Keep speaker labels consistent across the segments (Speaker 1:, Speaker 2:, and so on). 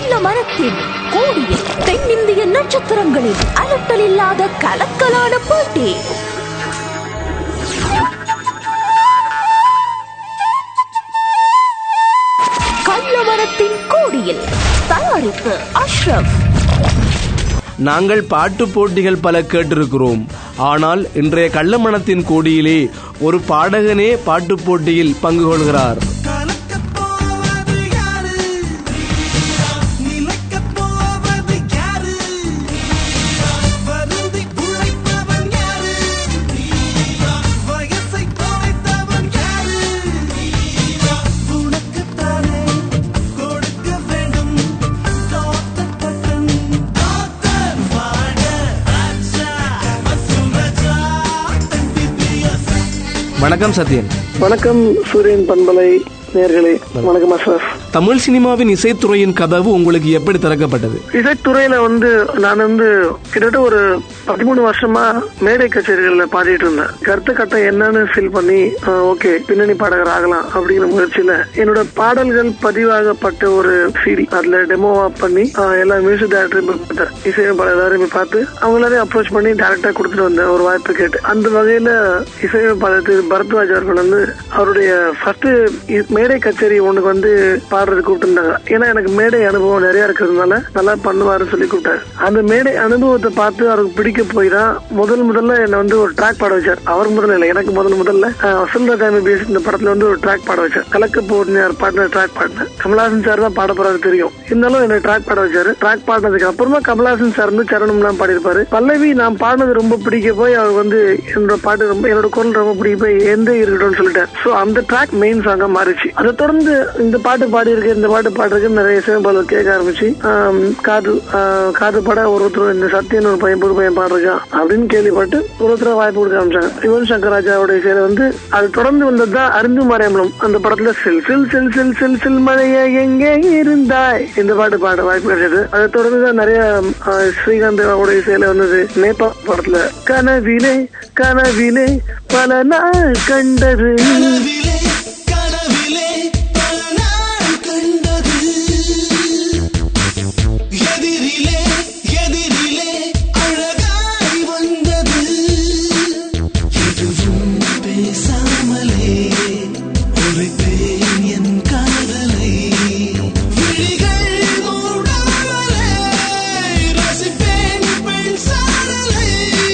Speaker 1: கள்ள மரத்தின் கோடியில் தென்னிந்திய நட்சத்திரங்களின் அலட்டல் இல்லாத கலக்கலான போட்டி கள்ள மரத்தின் கோடியில் தயாரிப்பு அஷ்ரப்
Speaker 2: நாங்கள் பாட்டு போட்டிகள் பல கேட்டிருக்கிறோம் ஆனால் இன்றைய கள்ளமணத்தின் கோடியிலே ஒரு பாடகனே பாட்டு போட்டியில் பங்கு கொள்கிறார்
Speaker 3: கலக்கப் போவது யாரு நிலைக்கப் போவது யாரு வருந்தி உழைப்பவன் யாரு வயசை தொலைத்தவன் யாரு உனக்குத்தானே கொடுக்க வேண்டும் டாக்டர் பட்டம் டாக்டர் வாட ராஜா வசுரஜா எம்பிபிஎஸ்
Speaker 2: வணக்கம் சத்யன்
Speaker 4: வணக்கம் சூரியன் பண்பலை நேர்களே வணக்கம் அஸ்ரப்
Speaker 2: தமிழ் சினிமாவின் இசைத்துறையின் கதவு உங்களுக்கு எப்படி திறக்கப்பட்டது
Speaker 4: இசைத்துறையில வந்து நான் வந்து கிட்டத்தட்ட ஒரு பதிமூணு வருஷமா மேடை கச்சேரிகள்ல பாடிட்டு இருந்தேன் கருத்து கட்டம் என்னன்னு ஃபீல் பண்ணி ஓகே பின்னணி பாடகர் ஆகலாம் அப்படிங்கிற முயற்சியில என்னோட பாடல்கள் பதிவாகப்பட்ட ஒரு சிடி அதுல டெமோவா பண்ணி ஆஹ், எல்லா மியூசிக் டைரக்டரும் பார்த்தேன் இசையமைப்பாளர் எல்லாரையும் போய் பார்த்து அவங்க எல்லாரையும் அப்ரோச் பண்ணி டேரக்டா கொடுத்துட்டு வந்தேன் ஒரு வாய்ப்பு கேட்டு அந்த வகையில இசையமைப்பாளர் திரு பரத்வாஜ் அவர்கள் வந்து அவருடைய ஃபர்ஸ்ட் மேடை கச்சேரி ஒண்ணுக்கு வந்து பாடுறதுக்கு கூப்பிட்டுருந்தாங்க ஏன்னா எனக்கு மேடை அனுபவம் நிறைய இருக்கிறதுனால நல்லா பண்ணுவாருன்னு சொல்லி கூப்பிட்டாரு அந்த மேடை அனுபவத்தை பார்த்து அவருக்கு பிடிக்க போய் தான் முதல் முதல்ல என்ன வந்து ஒரு ட்ராக் பாட வச்சார் அவர் முதல்ல இல்லை எனக்கு முதல் முதல்ல வசந்த பேசி இந்த படத்துல வந்து ஒரு ட்ராக் பாட வச்சார் கலக்க போடுனார் பாடின ட்ராக் பாடினேன் கமலஹாசன் சார் தான் பாட போறாரு தெரியும் இருந்தாலும் என்ன ட்ராக் பாட வச்சாரு ட்ராக் பாடினதுக்கு அப்புறமா கமலஹாசன் சார் வந்து சரணம்லாம் பாடியிருப்பாரு பல்லவி நான் பாடினது ரொம்ப பிடிக்க போய் அவர் வந்து என்னோட பாட்டு ரொம்ப என்னோட குரல் ரொம்ப பிடிக்க போய் எந்த இருக்கட்டும்னு சொல்லிட்டார் சோ அந்த ட்ராக் மெயின் சாங்கா மாறிச்சு அதை தொடர்ந்து இந்த பாட்டு பாடி இருக்கு இந்த பாட்டு பாடுறதுக்கு நிறைய இசையமைப்பாளர் கேட்க ஆரம்பிச்சு ஆம், காது ஆ, காது பாட ஒருத்தர் இந்த சத்யன் ஒரு பையன் புது பையன் பாடுறான் அப்படின்னு கேள்விப்பட்டு ஒருத்தர் வாய்ப்பு கொடுக்க ஆரம்பிச்சாங்க யுவன் சங்கர் ராஜாவோட இசையில வந்து அது தொடர்ந்து வந்ததுதான் அருந்து மாரியம்பலம் அந்த படத்துல சில் சில் சில் சில் சில் சில் மழைய எங்கே இருந்தாய் இந்த பாட்டு பாட வாய்ப்பு கிடைச்சது அதை தொடர்ந்து தான் நிறைய ஆ, ஸ்ரீகாந்த் அவரோட இசையில வந்தது நேபா படத்துல கனவிலே கனவிலே பல நாள் கண்டது
Speaker 3: கனவிலே கனவிலே பல நாள் கண்டது எதிரிலே எதிரிலே அழகாய் வந்தது எதுவும் பேசாமலே உரைத்தேன் என் காதலை விழிகள் மூடாமலே ரசிப்பேன் பெண் சாரலை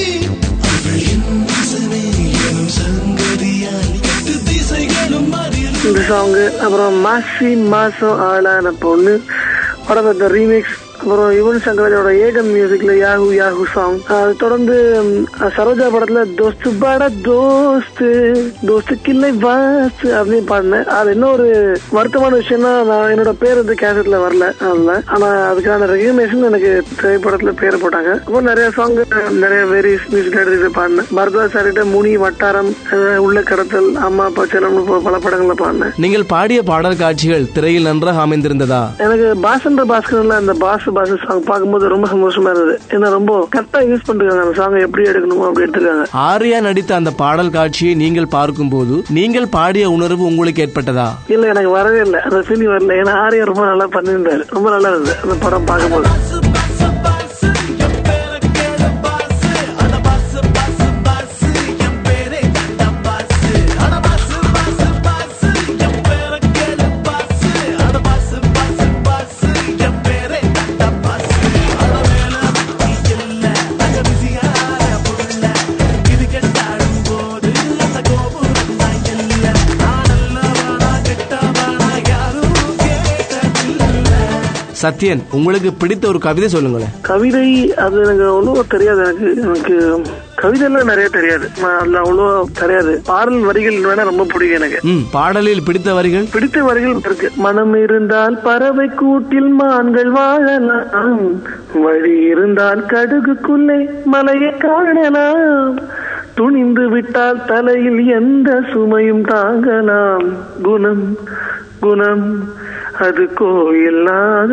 Speaker 3: அவள் என் வாசனை எனும் சங்கதியால் எட்டு திசைகளும் அறிய
Speaker 4: இந்த சாங் அப்புறம் மாசி மாசம் ஆளான பொண்ணு படத்தோட ரீமிக்ஸ் அப்புறம் யுவன் சங்கராஜோட ஏகன் மியூசிக்ல யாஹூ யாஹூ சாங் அது தொடர்ந்து ம், சரோஜா படத்துல தோஸ்து பட தோஸ்து தோஸ்து கிள்ளை வாஸ்து அப்படின்னு பாடினேன் அது என்ன ஒரு வருத்தமான விஷயம்னா நான் என்னோட பேர் வந்து கேசட்ல வரல அதுல ஆனா அதுக்கான ரெகக்னேஷன் எனக்கு திரைப்படத்துல பேர் போட்டாங்க அப்புறம் நிறைய சாங் நிறைய வேரியஸ் மியூசிக் எடுத்து பாடினேன் பரத்வாஜ் சார்கிட்ட முனி வட்டாரம் அஹ், உள்ள கடத்தல் அம்மா அப்பா செல்லம் பல படங்கள்ல பாடினேன்
Speaker 2: நீங்கள் பாடிய பாடல் காட்சிகள் திரையில் நன்றாக அமைந்திருந்ததா
Speaker 4: எனக்கு பாசன்ற பாஸ்கர்ல அந்த பாஸ் பாஸ் சாங் பார்க்கும்போது ரொம்ப சந்தோஷமா இருந்தது ஏன்னா ரொம்ப கரெக்டா யூஸ் பண்ணிருக்காங்க அந்த சாங் எப்படி எடுக்கணுமோ அப்படி எடுத்திருக்காங்க
Speaker 2: ஆர்யா நடித்த அந்த பாடல் காட்சியை நீங்கள் பார்க்கும்போது நீங்கள் பாடிய உணர்வு உங்களுக்கு ஏற்பட்டதா
Speaker 4: இல்ல எனக்கு வரவே இல்லை அந்த ஃபீலிங் வரல ஏன்னா ஆரியா ரொம்ப நல்லா பண்ணியிருந்தாரு ரொம்ப நல்லா இருந்தது அந்த படம் பார்க்கும்போது
Speaker 3: பாசு பாசு பாசு என் பேரை கேளு பாசு அட பாசு பாசு பாசு என் பேரே தண்டா பாசு அட பாசு பாசு பாசு என் பேரை கேளு பாசு அட பாசு பாசு பாசு என் பேரே தண்டா பாசு அட மேல நீ இல்ல அங்க பிஸியான புள்ள இது கெட்டாடும் போது அந்த கோபுரம் நான் இல்ல நான் நல்லவனா கெட்டவனா யாரும் கேட்டதில்லை
Speaker 2: சத்யன் உங்களுக்கு பிடித்த ஒரு கவிதை சொல்லுங்களேன்
Speaker 4: கவிதை அது எனக்கு அவ்வளோ தெரியாது எனக்கு எனக்கு கவிதைலாம் நிறைய தெரியாது நான் அதுல அவ்வளோ தெரியாது பாடல் வரிகள் வேணா ரொம்ப பிடிக்கும் எனக்கு
Speaker 2: ம் பாடலில் பிடித்த வரிகள்
Speaker 4: பிடித்த வரிகள் இருக்கு மனம் இருந்தால் பறவை கூட்டில் மான்கள் வாழலாம் வழி இருந்தால் கடுகுக்குள்ளே மலையை காணலாம் துணிந்து விட்டால் தலையில் எந்த சுமையும் தாங்கலாம் குணம் குணம் அது கோயில்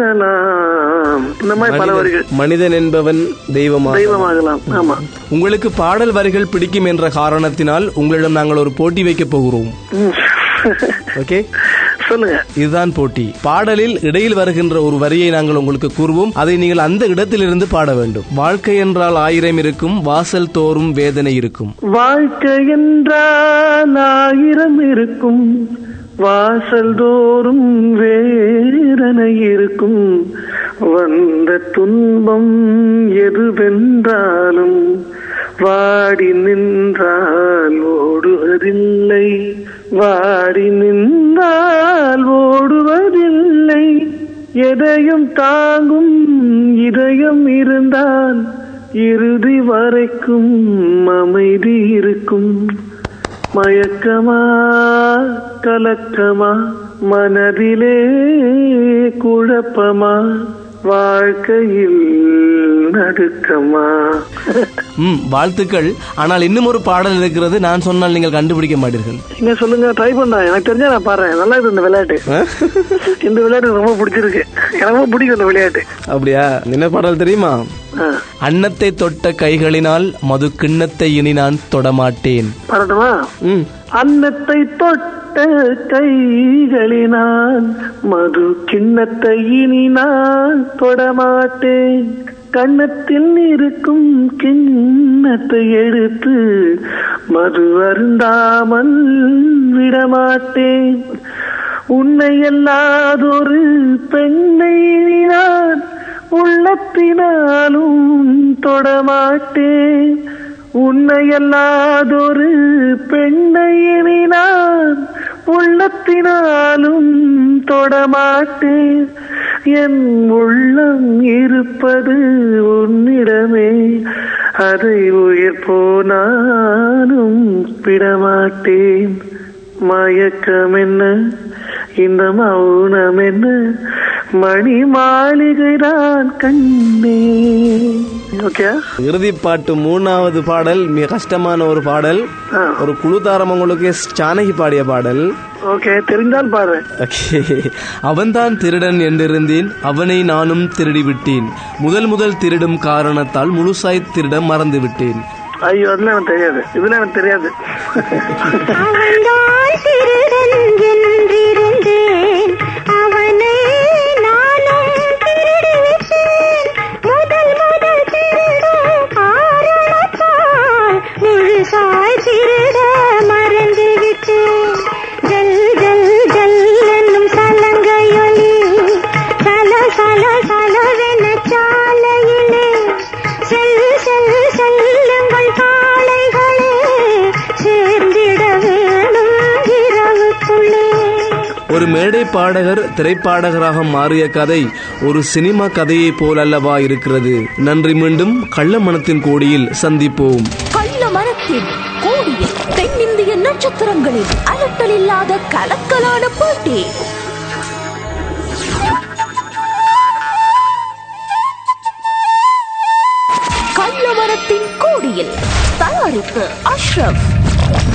Speaker 4: ஆகலாம் இந்த மாதிரி பல வரிகள்
Speaker 2: மனிதன் என்பவன் தெய்வமாக
Speaker 4: தெய்வமாகலாம் ஆமா
Speaker 2: உங்களுக்கு பாடல் வரிகள் பிடிக்கும் என்ற காரணத்தினால் உங்களிடம் நாங்கள் ஒரு போட்டி வைக்க போகிறோம்
Speaker 4: ம்.
Speaker 2: ஓகே
Speaker 4: சொல்லுங்க
Speaker 2: இதுதான் போட்டி பாடலில் இடையில் வருகின்ற ஒரு வரியை நாங்கள் உங்களுக்கு கூறுவோம் அதை நீங்கள் அந்த இடத்திலிருந்து பாட வேண்டும் வாழ்க்கை என்றால் ஆயிரம் இருக்கும் வாசல் தோறும் வேதனை இருக்கும்
Speaker 4: வாழ்க்கை என்றால் ஆயிரம் இருக்கும் வாசல் தோறும் வேதனை இருக்கும் வந்த துன்பம் எதுவென்றாலும் வாடி நின்றால் ஓடுவதில்லை வாடி நின்றால் ஓடுவதில்லை எதையும் தாங்கும் இதயம் இருந்தால் இறுதி வரைக்கும் அமைதி இருக்கும் மயக்கமா கலக்கமா மனதிலே குழப்பமா வாழ்க்கையில் நடுக்கமா
Speaker 2: ம் வாழ்த்துக்கள் ஆனால் இன்னும் ஒரு பாடல் இருக்கிறது நான் சொன்னால் நீங்கள் கண்டுபிடிக்க மாட்டீர்கள்
Speaker 4: நீங்க சொல்லுங்க ட்ரை பண்ண எனக்கு தெரிஞ்சா நான் பாடுறேன் நல்லா இருக்கு இந்த விளையாட்டு இந்த விளையாட்டு ரொம்ப பிடிச்சிருக்கு எனக்கு ரொம்ப பிடிக்கும் இந்த விளையாட்டு
Speaker 2: அப்படியா என்ன பாடல் தெரியுமா
Speaker 4: ஆ,
Speaker 2: அன்னத்தை தொட்ட கைகளினால் மது கிண்ணத்தை இனி நான் தொடமாட்டேன்
Speaker 4: பாடட்டுமா
Speaker 2: ம்
Speaker 4: அன்னத்தை தொட்ட கைகளினால் மது கிண்ணத்தை இனி நான் தொடமாட்டேன் கண்ணத்தில் இருக்கும் கிண்ணத்தை எடுத்து மது அருந்தாமல் விடமாட்டேன் உன்னை அல்லாதொரு பெண்ணை இனி நான் உள்ளத்தினாலும் தொடமாட்டேன் உன்னை அல்லாதொரு பெண்ணை இனி நான் உள்ளத்தினாலும் தொடமாட்டேன் என் உள்ளம் இருப்பது உன்னிடமே அதை உயிர் போனாலும் விடமாட்டேன் மயக்கம் என்ன இந்த மௌனம் என்ன மணி மாளிகைதான் கண்ணே ஓகே
Speaker 2: இறுதி பாட்டு மூணாவது பாடல் மிக கஷ்டமான ஒரு பாடல்
Speaker 4: ஆ.
Speaker 2: ஒரு குழு தாரம் உங்களுக்கு எஸ். ஜானகி பாடிய பாடல்
Speaker 4: ஓகே தெரிந்தால் பாடுறேன்
Speaker 2: ஓகே அவன்தான் திருடன் என்றிருந்தேன் அவனை நானும் திருடி விட்டேன் முதல் முதல் திருடும் காரணத்தால் முழுசாய் திருட மறந்து விட்டேன்
Speaker 4: ஐயோ அதுல எனக்கு தெரியாது இதுல எனக்கு தெரியாது
Speaker 5: அவன்தான் திருடன் என்றிருந்தேன் அவனை நானும் திருடிவிட்டேன் முதல் முதல் திருடும் காரணத்தால் முழுசாய் திருட மறந்துவிட்டேன் ஜல் ஜல் ஜல் என்னும் சலங்கையொலி சல சல சலவென சாலையிலே செல் செல் செல்லுங்கள் காளைகளே சேர்ந்திட வேணும் இரவுக்குள்ளே
Speaker 2: ஒரு மேடை பாடகர் திரைப்பாடகராக மாறிய கதை ஒரு சினிமா கதையைப் போல் அல்லவா இருக்கிறது நன்றி மீண்டும் கள்ளமணத்தின் கோடியில் சந்திப்போம்
Speaker 1: கள்ள மரத்தின் கோடியில் தென்னிந்திய நட்சத்திரங்களின் அலட்டலில்லாத கலக்கலான போட்டி கள்ள மரத்தின் கோடியில் தயாரிப்பு அஷ்ரப்